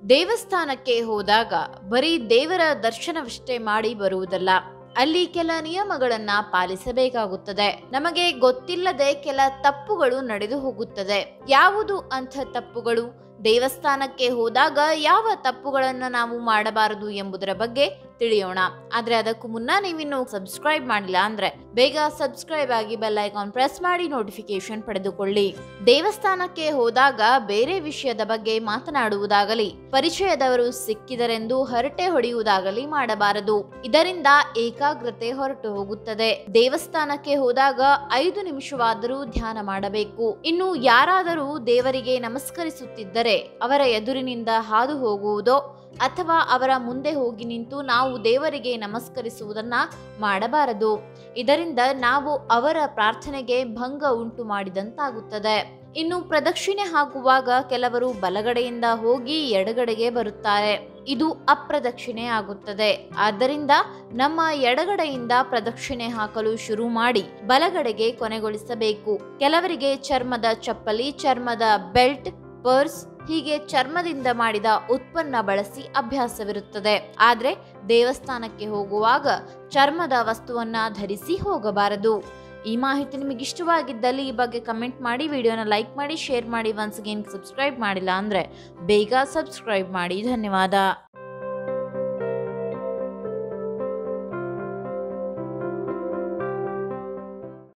ದೇವಸ್ಥಾನಕ್ಕೆ ಹೋದಾಗ ಬರೀ ದೇವರ ದರ್ಶನವಷ್ಟೇ ಮಾಡಿ ಬರುವುದಲ್ಲ ಅಲ್ಲಿ ಕೆಲ ನಿಯಮಗಳನ್ನ ಪಾಲಿಸಬೇಕಾಗುತ್ತದೆ ನಮಗೆ ಗೊತ್ತಿಲ್ಲದೆ ಕೆಲ ತಪ್ಪುಗಳು ನಡೆದು ಹೋಗುತ್ತದೆ ಯಾವುದು ಅಂಥ ತಪ್ಪುಗಳು ದೇವಸ್ಥಾನಕ್ಕೆ ಹೋದಾಗ ಯಾವ ತಪ್ಪುಗಳನ್ನು ನಾವು ಮಾಡಬಾರದು ಎಂಬುದರ ಬಗ್ಗೆ ತಿಳಿಯೋಣ ಆದ್ರೆ ಅದಕ್ಕೂ ಮುನ್ನ ನೀವಿನ್ನು ಸಬ್ಸ್ಕ್ರೈಬ್ ಮಾಡಿಲ್ಲ ಅಂದ್ರೆ ಬೇಗ ಸಬ್ಸ್ಕ್ರೈಬ್ ಆಗಿ ಬೆಲ್ ಐಕಾನ್ ಪ್ರೆಸ್ ಮಾಡಿ ನೋಟಿಫಿಕೇಶನ್ ಪಡೆದುಕೊಳ್ಳಿ ದೇವಸ್ಥಾನಕ್ಕೆ ಹೋದಾಗ ಬೇರೆ ವಿಷಯದ ಬಗ್ಗೆ ಮಾತನಾಡುವುದಾಗಲಿ ಪರಿಚಯದವರು ಸಿಕ್ಕಿದರೆಂದು ಹರಟೆ ಹೊಡೆಯುವುದಾಗಲಿ ಮಾಡಬಾರದು ಇದರಿಂದ ಏಕಾಗ್ರತೆ ಹೊರಟು ಹೋಗುತ್ತದೆ ದೇವಸ್ಥಾನಕ್ಕೆ ಹೋದಾಗ ಐದು ನಿಮಿಷವಾದರೂ ಧ್ಯಾನ ಮಾಡಬೇಕು ಇನ್ನು ಯಾರಾದರೂ ದೇವರಿಗೆ ನಮಸ್ಕರಿಸುತ್ತಿದ್ದರೆ ಅವರ ಎದುರಿನಿಂದ ಹಾದು ಹೋಗುವುದೋ ಅಥವಾ ಅವರ ಮುಂದೆ ಹೋಗಿ ನಿಂತು ನಾವು ದೇವರಿಗೆ ನಮಸ್ಕರಿಸುವುದನ್ನ ಮಾಡಬಾರದು ಇದರಿಂದ ನಾವು ಅವರ ಪ್ರಾರ್ಥನೆಗೆ ಭಂಗ ಉಂಟು ಮಾಡಿದಂತಾಗುತ್ತದೆ ಇನ್ನು ಪ್ರದಕ್ಷಿಣೆ ಹಾಕುವಾಗ ಕೆಲವರು ಬಲಗಡೆಯಿಂದ ಹೋಗಿ ಎಡಗಡೆಗೆ ಬರುತ್ತಾರೆ ಇದು ಅಪ್ರದಕ್ಷಿಣೆ ಆಗುತ್ತದೆ ಆದ್ದರಿಂದ ನಮ್ಮ ಎಡಗಡೆಯಿಂದ ಪ್ರದಕ್ಷಿಣೆ ಹಾಕಲು ಶುರು ಮಾಡಿ ಬಲಗಡೆಗೆ ಕೊನೆಗೊಳಿಸಬೇಕು ಕೆಲವರಿಗೆ ಚರ್ಮದ ಚಪ್ಪಲಿ ಚರ್ಮದ ಬೆಲ್ಟ್ ಪರ್ಸ್ ಹೀಗೆ ಚರ್ಮದಿಂದ ಮಾಡಿದ ಉತ್ಪನ್ನ ಬಳಸಿ ಅಭ್ಯಾಸವಿರುತ್ತದೆ ಆದ್ರೆ ದೇವಸ್ಥಾನಕ್ಕೆ ಹೋಗುವಾಗ ಚರ್ಮದ ವಸ್ತುವನ್ನ ಧರಿಸಿ ಹೋಗಬಾರದು ಈ ಮಾಹಿತಿ ನಿಮಗೆ ಇಷ್ಟವಾಗಿದ್ದಲ್ಲಿ ಈ ಬಗ್ಗೆ ಕಮೆಂಟ್ ಮಾಡಿ ವಿಡಿಯೋನ ಲೈಕ್ ಮಾಡಿ ಶೇರ್ ಮಾಡಿ ಒನ್ಸ್ ಅಗೇನ್ ಸಬ್ಸ್ಕ್ರೈಬ್ ಮಾಡಿಲ್ಲ ಅಂದ್ರೆ ಬೇಗ ಸಬ್ಸ್ಕ್ರೈಬ್ ಮಾಡಿ ಧನ್ಯವಾದ